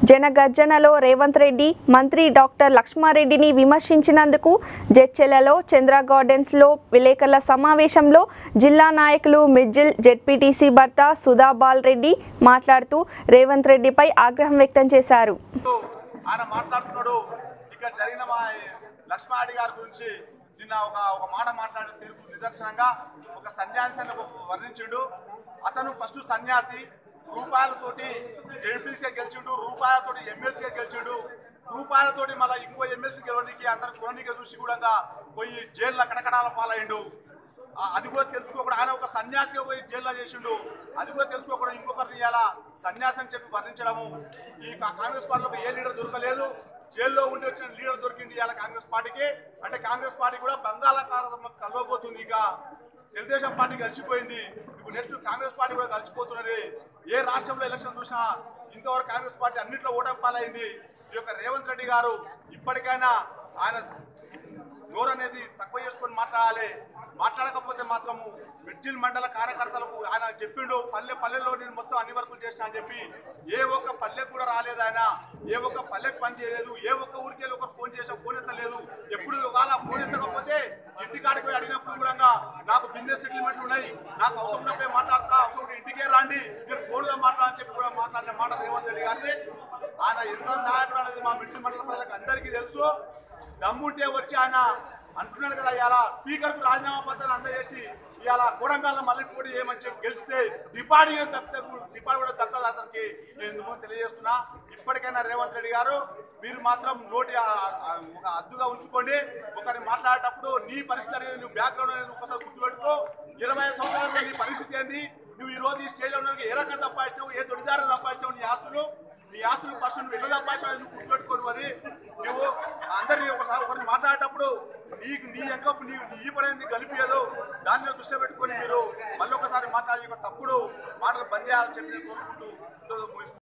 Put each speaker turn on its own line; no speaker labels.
జనగర్జనలో రేవంత్ రెడ్డి మంత్రి డాక్టర్ లక్ష్మారెడ్డిని విమర్శించినందుకు జడ్చెలలో చంద్ర గార్డెన్స్లో విలేకరుల సమావేశంలో జిల్లా నాయకులు మిర్జిల్ జెడ్పీటీసీ భర్త సుధాబాల్ రెడ్డి మాట్లాడుతూ రేవంత్ రెడ్డిపై ఆగ్రహం వ్యక్తం చేశారు
ఆయన మాట్లాడుతున్నాడు ఇక్కడ జరిగిన మా లక్ష్మారెడ్డి గారి గురించి నిన్న ఒక ఒక మాట మాట్లాడిన తెలుగు నిదర్శనంగా ఒక సన్యాసిని వర్ణించిండు అతను ఫస్ట్ సన్యాసి రూపాయలతోటి జెడ్పీసీగా గెలిచిండు రూపాయలతోటి ఎమ్మెల్సీగా గెలిచిండు రూపాయలతోటి మళ్ళీ ఇంకో ఎమ్మెల్సీ గెలవడానికి అందరు కొననీకి చూసి కూడా పోయి జైల్లో కటకటాల పాలయ్యిండు ఆ- అది కూడా తెలుసుకోకుండా ఆయన ఒక సన్యాసిగా పోయి జైల్లో చేసిండు అది కూడా తెలుసుకోకుండా ఇంకొకరిని ఇవాళ సన్యాసి అని చెప్పి వర్ణించడము ఈ కా- కాంగ్రెస్ పార్టీలో ఏ లీడర్ దొరకలేదు జైల్లో ఉండి వచ్చిన లీడర్ దొరికింది ఇవాళ కాంగ్రెస్ పార్టీకి అంటే కాంగ్రెస్ పార్టీ కూడా బంగాళాకారం కలవబోతుంది ఇక తెలుగుదేశం పార్టీ కలిసిపోయింది ఇప్పుడు నెక్స్ట్ కాంగ్రెస్ పార్టీ కూడా కలిసిపోతున్నది ఏ రాష్ట్రంలో ఎలక్షన్ చూసినా ఇంతవరకు కాంగ్రెస్ పార్టీ అన్నింటిలో ఓటమి పాలైంది ఈ యొక్క రేవంత్ రెడ్డి గారు ఇప్పటికైనా ఆయన నోరు అనేది తక్కువ చేసుకొని మాట్లాడాలి మాట్లాడకపోతే మాత్రము మిడ్జిల్ మండల కార్యకర్తలకు ఆయన చెప్పిండు పల్లె పల్లెలో నేను మొత్తం అన్ని వర్కులు చేసిన అని చెప్పి ఏ ఒక్క పల్లెకు కూడా రాలేదు ఆయన ఏ ఒక్క పల్లెకు పని చేయలేదు ఏ ఒక్క ఊరికి వెళ్ళి ఒక ఫోన్ చేసా ఫోన్ ఎత్తలేదు ఎప్పుడు ఒకవేళ ఫోన్ ఎత్తకపోతే ఇంటి కాడికి పోయి అడిగినప్పుడు కూడా నాకు బిజినెస్ సెటిల్మెంట్లు ఉన్నాయి నాకు అవసరం ఉన్నప్పుడే మాట్లాడతా అవసరం ఉంటే ఇంటికే రండి నేను ఫోన్లో మాట్లాడని చెప్పి కూడా మాట్లాడిన మాట రేవంత్ రెడ్డి గారిది ఆయన ఎంత నాయకుడు అనేది మా మిడ్జిల్ మండల ప్రజలకు అందరికీ తెలుసు దమ్ముంటే వచ్చి ఆయన అంటున్నాడు కదా ఇవాళ స్పీకర్ కు రాజీనామా పత్రాలు అందజేసి ఇవాళ కూడంగాల మళ్ళీ పోటీ ఏమని చెప్పి గెలిస్తే డిపాడి దక్క డిపాడి కూడా దక్కదు అతనికి నేను ఎందుకు తెలియజేస్తున్నా ఇప్పటికైనా రేవంత్ రెడ్డి గారు మీరు మాత్రం నోటి ఆ- ఆ- ఒక అద్దుగా ఉంచుకోండి ఒకరిని మాట్లాడేటప్పుడు నీ పరిస్థితి అనేది నువ్వు బ్యాక్గ్రౌండ్ అనేది ఒకసారి గుర్తుపెట్టుకో ఇరవై ఐదు సంవత్సరాలుగా నీ పరిస్థితి ఏంది నువ్వు ఈ రోజు ఈ స్టేజ్లో ఉన్న ఏ రకంగా సంపాదించావు ఏ తొడిదారు సంపాదించావు నీ ఆస్తులు నీ ఆస్తులు ఫస్ట్ నువ్వు ఎట్లా సంపాదించావు నువ్వు గుర్తుపెట్టుకోను అది నువ్వు అందరినీ ఒకసారి ఒకరిని మాట్లాడేటప్పుడు నీకు నీ ఎంక నీ నీ ఈ పని ఏంది కలిపియదు దాన్ని దృష్టిలో పెట్టుకొని మీరు మళ్ళీ ఒకసారి మాట్లాడి ఒక తప్పుడు మాటలు బంద్ చేయాలని చెప్పి నేను కోరుకుంటూ ఇంతటితో ముగిస్తున్నాను.